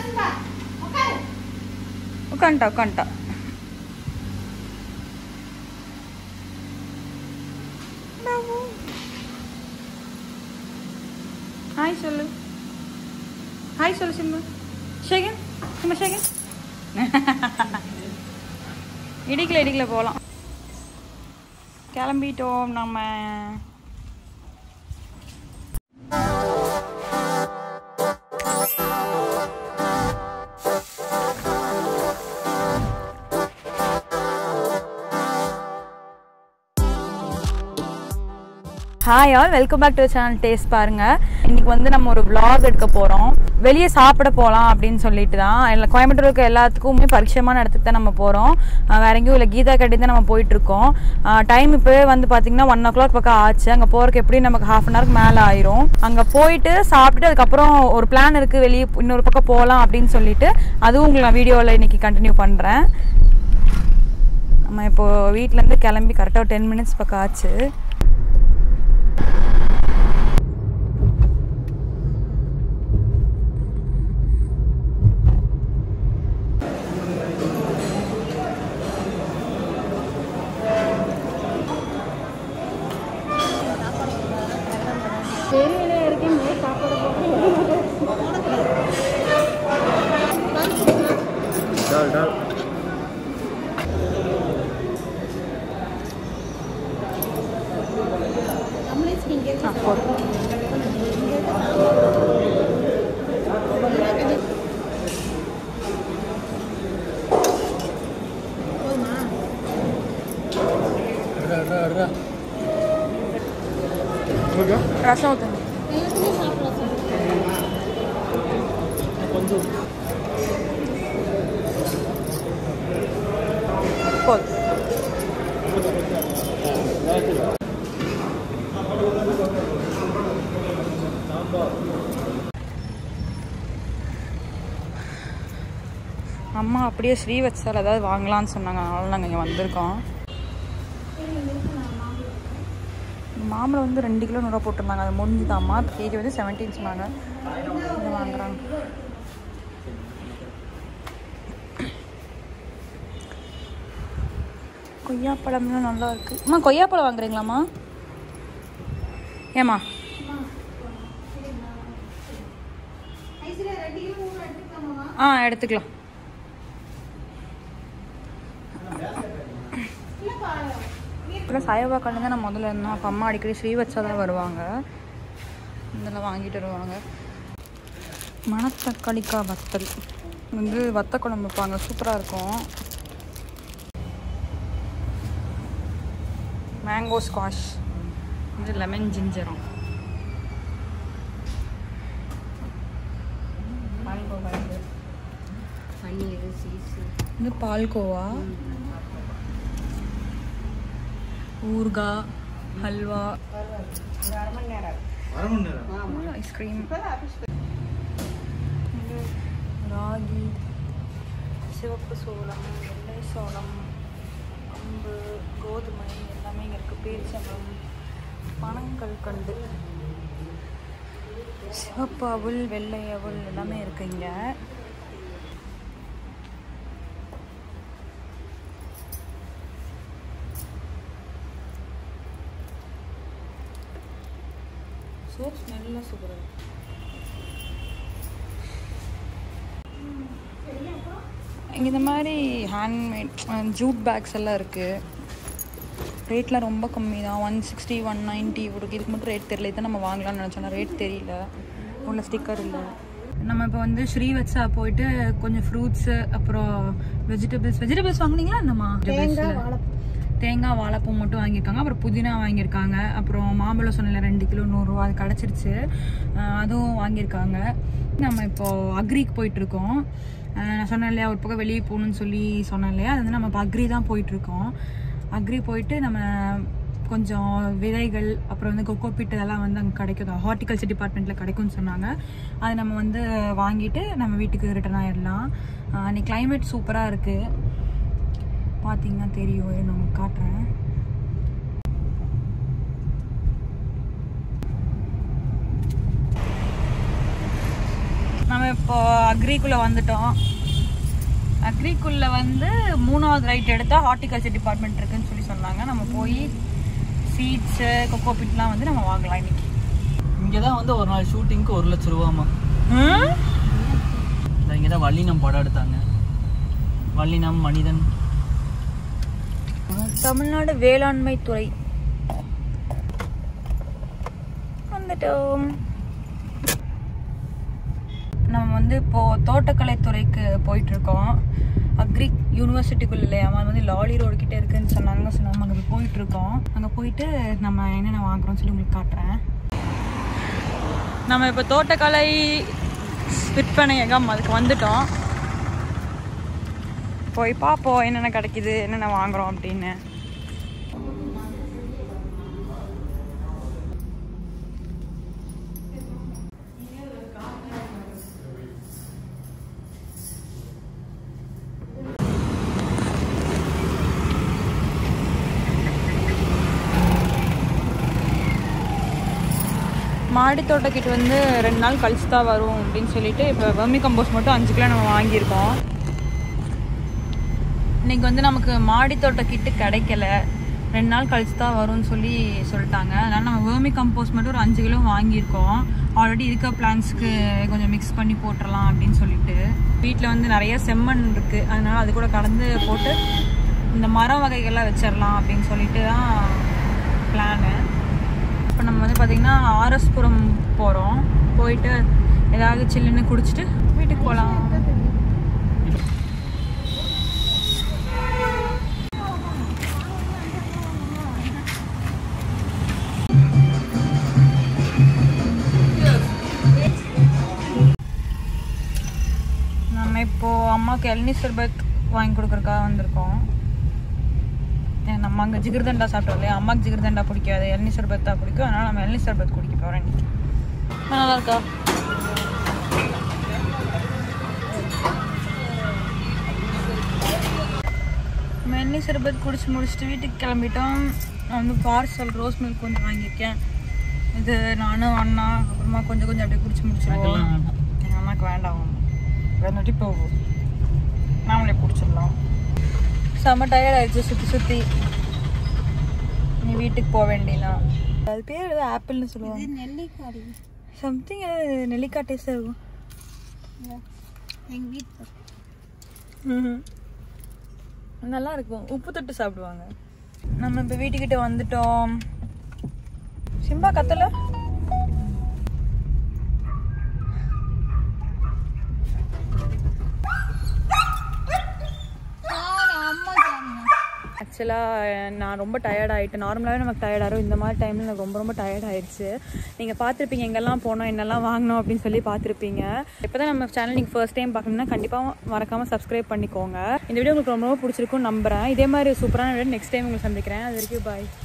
உட்காந்துட்டா உட்காந்துட்டா ஹாய் சொல்லு ஹாய் சொல்லு சிம்மு ஷேகன் சிம்மு ஷேகன் இடிக்கல இடிக்கல போகலாம் கிளம்பிட்டோம் நம்ம hi all welcome back to channel taste பாருங்க இன்னைக்கு வந்து நம்ம ஒரு vlog எடுக்க போகிறோம் வெளியே சாப்பிட போகலாம் அப்படின்னு சொல்லிட்டு தான் இல்லை கோயம்புத்தூர் இருக்க எல்லாத்துக்குமே பரிச்சயமான இடத்துக்கு தான் நம்ம போகிறோம் வேற எங்கேயும் இல்லை கீதா கட்டி தான் நம்ம போயிட்டு இருக்கோம் டைம் இப்போவே வந்து பார்த்தீங்கன்னா ஒன் ஓ கிளாக் பக்கம் ஆச்சு அங்கே போகிறதுக்கு எப்படியும் நமக்கு ஹாஃப் அன் ஹவருக்கு மேலே ஆயிரும் அங்கே போயிட்டு சாப்பிட்டுட்டு அதுக்கப்புறம் ஒரு பிளான் இருக்குது வெளியே இன்னொரு பக்கம் போகலாம் அப்படின்னு சொல்லிட்டு அதுவும் உங்களுக்கு நான் வீடியோவில் இன்னைக்கு கண்டினியூ பண்ணுறேன் நம்ம இப்போ வீட்டிலேருந்து கிளம்பி கரெக்டாக டென் மினிட்ஸ் பக்கம் ஆச்சு डाल डाल ஆ, போதும். अरे अरे अरे हो गया ரசம் ஊற்றுங்க போதும் அம்மா அப்படியே ஸ்ரீ வச்சால் ஏதாவது வாங்கலாம்னு சொன்னாங்க அதனால நாங்கள் இங்கே வந்திருக்கோம் மாம்பழம் வந்து ரெண்டு கிலோ நூறுரூவா போட்டிருந்தாங்க அது முடிஞ்சுதாம்மா கேஜி வந்து செவன்டீன் சொன்னாங்க இது வாங்குறாங்க கொய்யாப்பழம்லாம் நல்லா இருக்கு அம்மா கொய்யாப்பழம் வாங்குறீங்களாம்மா ஏம்மா ஆ எடுத்துக்கலாம் இப்போ சாயபா கண்ணு தான் நான் முதல்ல இருந்தோம் அப்போ அம்மா அடிக்கடி ஸ்ரீ வச்சா தான் வருவாங்க இதெல்லாம் வாங்கிட்டு வருவாங்க மணத்தக்காளிக்காய் வத்தல் வந்து வத்த குழம்பு வைப்பாங்க சூப்பராக இருக்கும் மேங்கோ ஸ்குவாஷ் இது லெமன் ஜிஞ்சரம் பன்னீர் சீஸு இது பால்கோவா ஊர்காய் ஹல்வா अरे मन नेरा ஐஸ்கிரீம் ராகி சிவப்பு சோளம் வெள்ளை சோளம் கம்பு கோதுமை எல்லாமே இங்கே இருக்குது பேரிச்சம்பழம் பனங்கள் கண்டு சிவப்பு அவல் வெள்ளை அவல் எல்லாமே இருக்குது இங்கே சோப் ஸ்மெல்லாம் சூப்பராக இருக்கு இங்கே இந்த மாதிரி ஹேண்ட்மேட் ஜூட் பேக்ஸ் எல்லாம் இருக்குது ரேட்லாம் ரொம்ப கம்மி தான் ஒன் சிக்ஸ்டி ஒன் நைன்ட்டி ஒரு இதுக்கு மட்டும் ரேட் தெரியல இதை நம்ம வாங்கலாம்னு நினச்சோம் ரேட் தெரியல உள்ள ஸ்டிக்கர் இல்லை நம்ம இப்போ வந்து ஸ்ரீவத்சா போயிட்டு கொஞ்சம் ஃப்ரூட்ஸு அப்புறம் வெஜிடபிள்ஸ் வெஜிடபிள்ஸ் வாங்குனீங்களா என்னம்மா தேங்காய் வாழைப்பூ மட்டும் வாங்கியிருக்காங்க அப்புறம் புதினா வாங்கியிருக்காங்க அப்புறம் மாம்பழம் சொன்னல ரெண்டு கிலோ நூறுரூவா அது கிடச்சிருச்சு அஹ் அதுவும் வாங்கியிருக்காங்க நம்ம இப்போ அக்ரிக்கு போயிட்டுருக்கோம் நான் சொன்னேன் இல்லையா ஒரு பக்கம் வெளியே போகணும்னு சொல்லி சொன்னேன் இல்லையா அது வந்து நம்ம இப்போ அக்ரி தான் போயிட்டுருக்கோம் அக்ரி போயிட்டு நம்ம கொஞ்சம் விதைகள் அப்புறம் வந்து கொக்கோ பிட் இதெல்லாம் வந்து அங்கே கிடைக்கும் ஹார்டிகல்ச்சர் டிபார்ட்மெண்ட்டில் கிடைக்கும்னு சொன்னாங்க அதை நம்ம வந்து வாங்கிட்டு நம்ம வீட்டுக்கு ரிட்டர்ன் ஆயிடலாம் அஹ் அன்னைக்கு climate சூப்பராக இருக்குது பார்த்தீங்கன்னா தெரியும் இரு நான் உங்களுக்கு காட்டுறேன் நம்ம இப்போ அக்ரிக்குள்ளே வந்துட்டோம் அக்ரிக்குள்ளே வந்து மூணாவது ரைட் எடுத்தால் ஹார்டிகல்ச்சர் டிபார்ட்மெண்ட் இருக்குன்னு சொல்லி சொன்னாங்க நம்ம போய் சீட்ஸு கொக்கோபிட்லாம் வந்து நம்ம வாங்கலாம் இன்னைக்கு இங்கே தான் வந்து ஒரு நாள் ஷூட்டிங்க்கு ஒரு லட்ச ரூபாமா இங்கே தான் வள்ளினம் படம் எடுத்தாங்க வள்ளினம் மனிதன் தமிழ்நாடு வேளாண்மை துறை வந்துட்டோம் நம்ம வந்து இப்போ தோட்டக்கலை துறைக்கு போயிட்டு இருக்கோம் அக்ரி யூனிவர்சிட்டிக்குள்ள இல்லையா அது வந்து லாலி ரோடு கிட்ட இருக்குன்னு சொன்னாங்க ஸோ நம்ம அங்கே போயிட்டு இருக்கோம் அங்கே போயிட்டு நம்ம என்னென்ன வாங்குறோம்னு சொல்லி உங்களுக்கு காட்டுறேன் நம்ம இப்போ தோட்டக்கலை விற்பனையகம் அதுக்கு வந்துட்டோம் போய் பார்ப்போம் என்னென்ன கிடைக்குது என்னென்ன வாங்குறோம் அப்படின்னு மாடி தோட்டக்கிட்ட வந்து ரெண்டு நாள் கழிச்சு தான் வரும் அப்படின்னு சொல்லிட்டு இப்போ வெர்மி கம்போஸ்ட் மட்டும் அஞ்சு கிலோ நம்ம வாங்கியிருக்கோம் இன்னைக்கு வந்து நமக்கு மாடி தோட்ட கிட்டு கிடைக்கல ரெண்டு நாள் கழிச்சு தான் வரும்னு சொல்லி சொல்லிட்டாங்க அதனால நம்ம வேர்மி கம்போஸ்ட் மட்டும் ஒரு அஞ்சு கிலோ வாங்கியிருக்கோம் ஆல்ரெடி இருக்க பிளான்ஸ்க்கு கொஞ்சம் மிக்ஸ் பண்ணி போட்டுடலாம் அப்படின்னு சொல்லிட்டு வீட்டில் வந்து நிறைய செம்மண் இருக்குது அதனால அது கூட கலந்து போட்டு இந்த மரம் வகைகள்லாம் வச்சிடலாம் அப்படின்னு சொல்லிட்டு தான் பிளானு இப்போ நம்ம வந்து பார்த்திங்கன்னா ஆர்எஸ்புரம் போகிறோம் போயிட்டு ஏதாவது சில்லுன்னு குடிச்சிட்டு வீட்டுக்கு போகலாம் நம்ம இப்போ அம்மாவுக்கு இளநீ சர்பத் வாங்கி கொடுக்குறக்காக வந்திருக்கோம் ஏன் நம்ம அங்கே ஜிகிர்தண்டா சாப்பிட்டோம் இல்லையா அம்மாவுக்கு ஜிகிர்தண்டா பிடிக்காது இளநீ சர்பத் தான் பிடிக்கும் அதனால நம்ம இளநீ சர்பத் குடிக்க போகிறோம் இன்னைக்கு ஆ, நல்லா இருக்கா நம்ம இளநீ சர்பத் குடிச்சு முடிச்சுட்டு வீட்டுக்கு கிளம்பிட்டோம் நான் வந்து பார்சல் ரோஸ் மில்க் கொஞ்சம் வாங்கியிருக்கேன் இது நானும் அண்ணா அப்புறமா கொஞ்சம் கொஞ்சம் அப்படியே குடிச்சு முடிச்சிருவோம் எனக்கெல்லாம் வேண்டாம். எங்கள் அம்மாவுக்கு வேண்டாம் வேணுட்டி போகும் நாமளே பிடிச்சிடலாம் செம்ம டயர்ட் ஆயிடுச்சு சுற்றி சுற்றி நீ வீட்டுக்கு போக வேண்டியதான் அது பேர் ஏதோ ஆப்பிள்னு சொல்லுவாங்க நெல்லிக்காய் சம்திங் நெல்லிக்காய் டேஸ்டாக இருக்கும் எங்கள் வீட்டில் ம்ஹும். நல்லா இருக்கும் உப்பு தொட்டு சாப்பிடுவாங்க நம்ம இப்போ வீட்டுக்கிட்ட வந்துட்டோம் சிம்பா கத்தல அம்மா ஆக்சுவலாக நான் ரொம்ப டயர்ட் ஆகிட்டேன் நார்மலாகவே நமக்கு டயர்டாகும் இந்த மாதிரி டைமில் எனக்கு ரொம்ப ரொம்ப டயர்ட் ஆயிடுச்சு நீங்கள் பார்த்துருப்பீங்க எங்கெல்லாம் போனோம் என்னெல்லாம் வாங்கினோம் அப்படின்னு சொல்லி பார்த்துருப்பீங்க இப்போ தான் நம்ம சேனல் நீங்கள் ஃபர்ஸ்ட் டைம் பார்க்கணுன்னா கண்டிப்பாக மறக்காமல் சப்ஸ்கிரைப் பண்ணிக்கோங்க இந்த வீடியோ உங்களுக்கு ரொம்ப ரொம்ப பிடிச்சிருக்கும்னு நம்புகிறேன் இதே மாதிரி சூப்பரான வீடியோ நெக்ஸ்ட் டைம் உங்களுக்கு சந்திக்கிறேன் அது வரைக்கும் பாய்